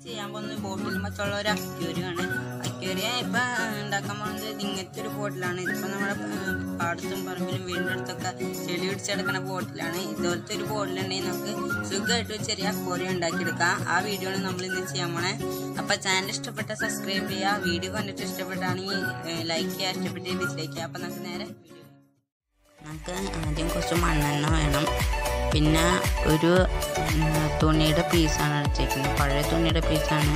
ചെയ്യാൻ പോകുന്നത് ബോട്ടിൽ മറ്റുള്ള ഒരു അക്യൂരിയാണ് അക്യൂരിയ ഇപ്പൊ ഉണ്ടാക്കാൻ പോകുന്നത് ഇങ്ങനത്തെ ഒരു ബോട്ടിലാണ് ഇതിപ്പോ നമ്മുടെ ആ, പാടത്തും പറമ്പിലും വീടിൻ്റെ അടുത്തൊക്കെ ചെളി പിടിച്ചെടുക്കുന്ന ബോട്ടിലാണ് ഇതുപോലത്തെ ഒരു ബോട്ടിലുണ്ടെങ്കിൽ നമുക്ക് സുഖമായിട്ട് ഒരു ചെറിയ അക്യൂരിയം ഉണ്ടാക്കിയെടുക്കാം ആ വീഡിയോ ആണ് നമ്മൾ ഇന്ന് ചെയ്യാൻ പോണേ അപ്പൊ ചാനൽ ഇഷ്ടപ്പെട്ട സബ്സ്ക്രൈബ് ചെയ്യുക വീഡിയോ കണ്ടിട്ട് ഇഷ്ടപ്പെട്ടാണെങ്കിൽ ലൈക്ക് ചെയ്യുക ഇഷ്ടപ്പെട്ട് ഡിസ്ലൈക്ക് ചെയ്യുക അപ്പൊ നമുക്ക് നേരെ വീഡിയോ നമുക്ക് ആദ്യം കുറച്ച് മണ്ണെണ്ണ വേണം പിന്നെ ഒരു ഉം, തുണിയുടെ പീസാണ് എടുത്തേക്കുന്നത് പഴയ തുണിയുടെ പീസാണ്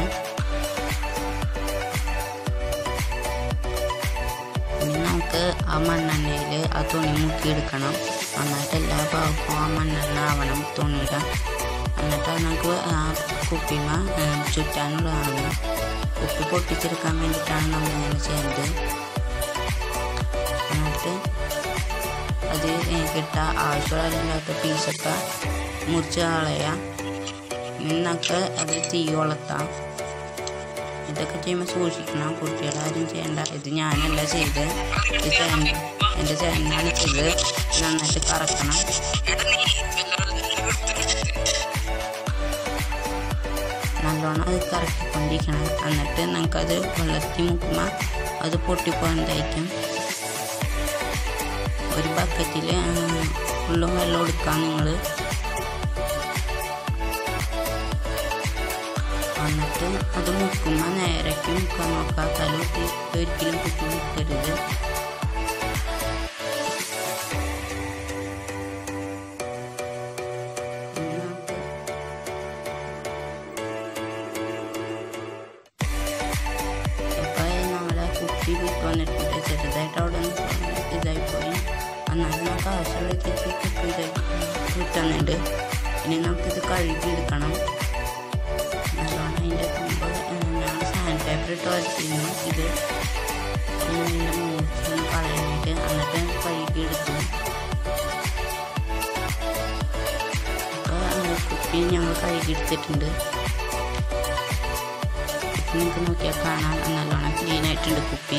ഇനി നമുക്ക് ആ മണ്ണെണ്ണയിൽ ആ തുണി മുക്കിയെടുക്കണം നന്നായിട്ട് എല്ലാ ഭാഗവും ആ മണ്ണെണ്ണ ആവണം തുണിയുടെ എന്നിട്ട് അത് നമുക്ക് ആ കുപ്പിമ ഉം, ചുറ്റാനുള്ളതാണ് കുപ്പി പൊട്ടിച്ചെടുക്കാൻ വേണ്ടിയിട്ടാണ് നമ്മൾ ഇങ്ങനെ ചെയ്യുന്നത് എന്നിട്ട് അത് കിട്ടുക ആവശ്യമില്ലാത്ത പീസൊക്കെ മുറിച്ച് കളയാം നിന്നൊക്കെ അത് തീ കൊളത്താം ഇതൊക്കെ ചെയ്യുമ്പോൾ സൂക്ഷിക്കണം കുട്ടികളാരും ചെയ്യണ്ട ഇത് ഞാനല്ല ചെയ്ത് ഇത് ചേട്ടൻ എൻ്റെ ചേട്ടനാണ് ചെയ്ത് നന്നായിട്ട് കറക്കണം നല്ലോണം അത് കറക്കിക്കൊണ്ടിരിക്കണം എന്നിട്ട് നമുക്കത് വെള്ളത്തിൽ മുക്കുമ്പോൾ അത് പൊട്ടിപ്പോകാണ്ടായിരിക്കും ഒരു ബക്കറ്റിൽ ഫുള്ളും വെള്ളം എടുക്കാം നിങ്ങൾ എന്നിട്ട് അത് മുക്കുമ്പോൾ നേരേക്ക് മുക്കാൻ നോക്കാം തല കുത്തി ഒരിക്കലും കുത്തി മുക്കരുത് ഇനി നമുക്ക് ഇപ്പം നമ്മളെ കുപ്പി വിട്ട് വന്നിട്ടുണ്ട് ചെറുതായിട്ട് അവിടെ നിന്ന് ഇതായിപ്പോയി എന്നാലും നമുക്ക് ആവശ്യമുള്ള ചേച്ചി കുപ്പി ഇതായി വിട്ടുന്നുണ്ട് ഇനി നമുക്കിത് കഴുകി എടുക്കണം നല്ലോണം അതിൻ്റെ തുമ്പ് ഞാൻ സാൻഡ് പേപ്പർ ഇട്ട് വരച്ചിരുന്നു ഇത് ഇതിൻ്റെ മൂർച്ച കളയാനായിട്ട് എന്നിട്ട് കഴുകി എടുക്കും അപ്പോൾ കുപ്പി ഞങ്ങൾ കഴുകി എടുത്തിട്ടുണ്ട് നിങ്ങൾക്ക് നോക്കിയാൽ കാണാം നല്ലോണം ക്ലീൻ ആയിട്ടുണ്ട് കുപ്പി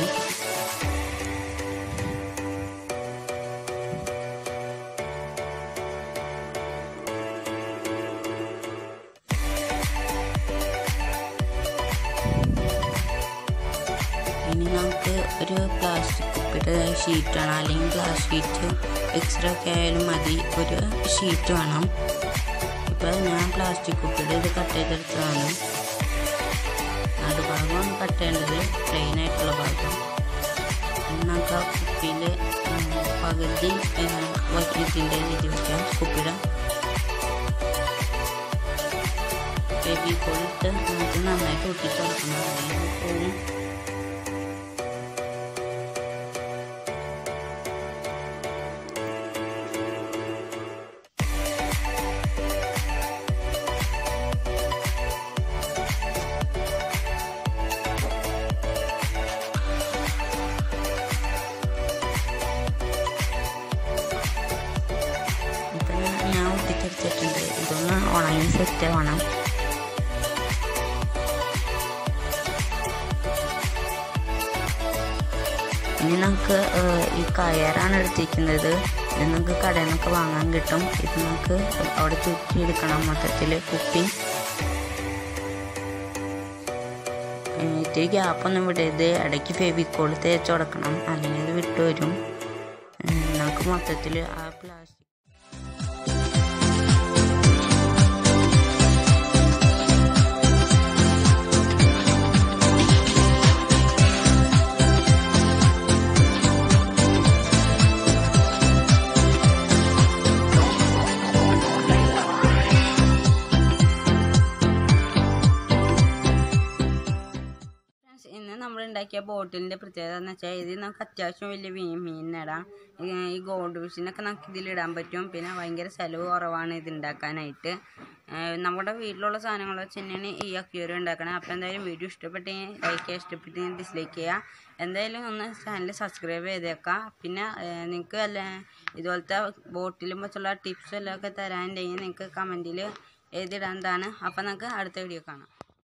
ഇനി നമുക്ക് ഒരു പ്ലാസ്റ്റിക് കുപ്പിയുടെ ഷീറ്റ് വേണം അല്ലെങ്കിൽ ഗ്ലാസ് ഷീറ്റ് എക്സ്ട്രാ ഒക്കെ ആയാലും മതി ഒരു ഷീറ്റ് വേണം ഇപ്പോൾ ഞാൻ പ്ലാസ്റ്റിക് കുപ്പിയുടെ ഇത് കട്ട് ചെയ്തെടുത്തതാണ് നടുഭാഗമാണ് കട്ട് ചെയ്യേണ്ടത് പ്ലെയിൻ ആയിട്ടുള്ള ഭാഗം ഇനി നമുക്ക് ആ കുപ്പിയിൽ പകുതി ഇതിൻ്റെ ഇത് വയ്ക്കാം കുപ്പിയുടെ ബേബി കോളിട്ട് നമുക്ക് നന്നായിട്ട് ഒട്ടിച്ച് കൊടുക്കണം അല്ലെങ്കിൽ പോകും ഇപ്പം ഞാൻ ഞാൻ ഒട്ടിച്ചെടുത്തിട്ടുണ്ട് ഇതൊന്ന് ഉണങ്ങി സെറ്റ് ആവണം ഇനി നമുക്ക് ഏഹ്, ഈ കയറാണ് എടുത്തിരിക്കുന്നത് ഇത് നമുക്ക് കടയിൽ നിന്നൊക്കെ വാങ്ങാൻ കിട്ടും ഇത് നമുക്ക് അവിടെ ചുറ്റിയെടുക്കണം മൊത്തത്തിൽ കുപ്പി ഏഹ്, ഇത്തിരി ഗ്യാപ്പൊന്നും വിടരുത് ഇടയ്ക്ക് ഫെവിക്കോൾ തേച്ച് കൊടുക്കണം അല്ലെങ്കിൽ ഇത് വിട്ടുവരും ഏഹ്, നമുക്ക് മൊത്തത്തിൽ ആ പ്ലാസ്റ്റിക് ഫ്രണ്ട്സ്, ഇന്ന് നമ്മൾ ഉണ്ടാക്കിയ ബോട്ടിലിന്റെ പ്രത്യേകത എന്ന് വെച്ചാൽ ഇതിൽ നമുക്ക് അത്യാവശ്യം വലിയ മീൻ മീൻ ഇടാം ഈ ഈ ഗോൾഡ് ഫിഷിനൊക്കെ നമുക്ക് ഇതിൽ ഇടാൻ പറ്റും പിന്നെ ഭയങ്കര ചിലവ് കുറവാണ് ഇത് ഉണ്ടാക്കാനായിട്ട് ഏഹ് നമ്മുടെ വീട്ടിലുള്ള സാധനങ്ങൾ വെച്ച് തന്നെയാണ് ഈ അക്യൂരിയം ഉണ്ടാക്കണത് അപ്പോൾ എന്തായാലും വീഡിയോ ഇഷ്ടപ്പെട്ടെങ്കിൽ ലൈക്ക് ചെയ്യുക ഇഷ്ടപ്പെട്ടെങ്കിൽ ഡിസ്ലൈക്ക് ചെയ്യുക എന്തായാലും ഒന്ന് ചാനൽ സബ്സ്ക്രൈബ് ചെയ്തേക്കാം പിന്നെ നിങ്ങൾക്ക് അല്ല ഇതുപോലത്തെ ബോട്ടിലും വെച്ചുള്ള ടിപ്സും എല്ലാം ഒക്കെ തരാനുണ്ടെങ്കിൽ നിങ്ങൾക്ക് കമൻറ്റിൽ എഴുതിടാൻ അപ്പോൾ നമുക്ക് അടുത്ത വീഡിയോ കാണാം